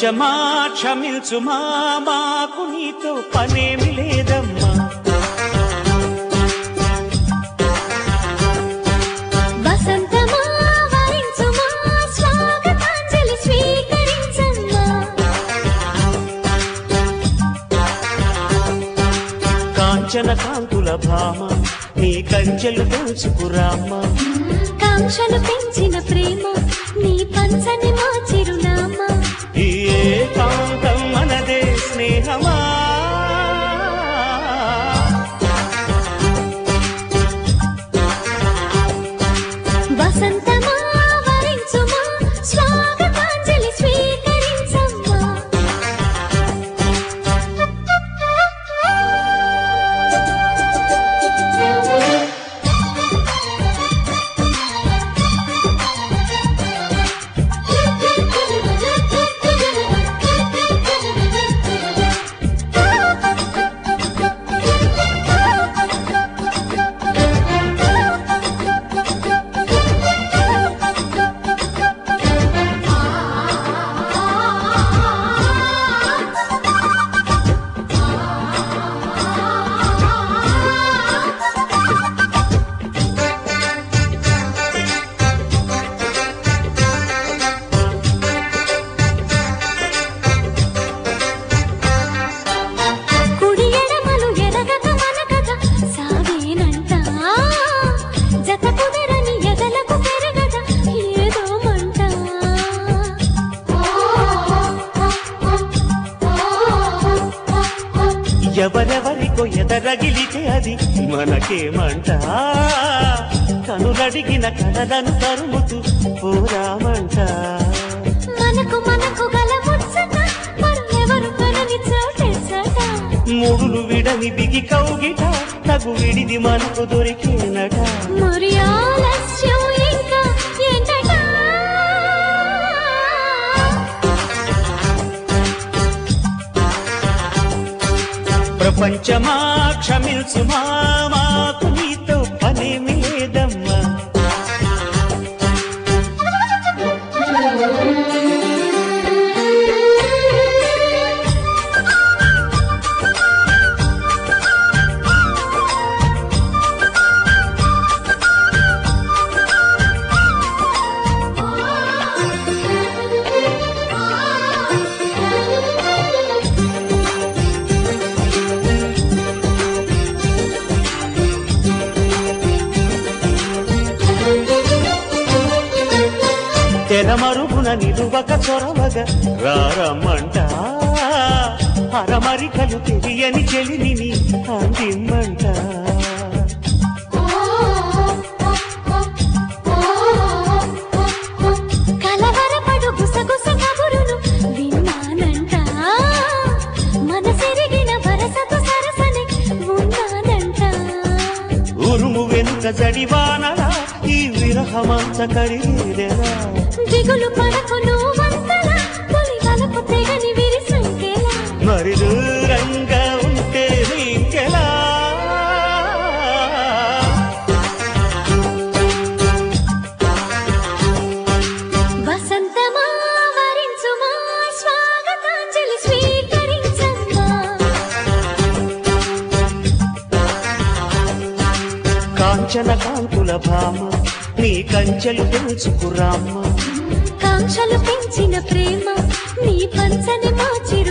ప్రపంచమా క్షమించుమా మాకు నీతో పనేమి లేదమ్మా వసంతమా వరించుమా స్వాగతాంజలి స్వీకరించమ్మా కాంచన కాంతుల భామ నీ కంచెలు తెలుసుకురామ్మా కాంక్షలు పెంచిన ప్రేమ నీ పంచని మా చిరునామా ఈ ఏకాంతం మనదే స్నేహమా వసంతమా వరించుమా స్వాగతాంజలి స్వీకరించమ్మా కుడి ఎడమలు ఎరగక మనకక సాగేనంట జత కుదరని ఎదలకు పెరగక ఏదో మంట ఎవరెవరికో ఎదరగిలితే అది మనకేమంట కనులడిగిన కలలను తరుముతూ పోరామంట మనకు మనకు గల ముచ్చట మరెవరు మనని చోటెచ్చట మూడులు విడని బిగి కౌగిట తగు విడిది మనకు దొరికేనట మరి ఆలస్యం ఇంకా ఏంటట ప్రపంచమా క్షమించుమా మాకు నీతో పనేమి లేదమ్మా తెరమరుగున నిలువక చొరవగా రారమ్మంట అరమరికలు తెలియని చెలిని అందిమ్మంట కలవరపడు గుసగుస కబురును విన్నానంట మనసెరిగిన వరసకు సరసని ఉన్నానంట ఉరుము వెనుక జడివానలా ఈ విరహమంత కడిగేదెలా దిగులు పడకు నువ్వంతలా తొలి వలపు తెగని విరిసంకెలా మరి దూరంగా ఉంటే ఇంకెలా వసంతమా వరించుమా స్వాగతాంజలి స్వీకరించమ్మా కాంచన కాంతుల భామ నీ కంచెలు తెలుసుకురామ్మ కాంక్షలు పెంచిన ప్రేమ నీ పంచని మా చిరు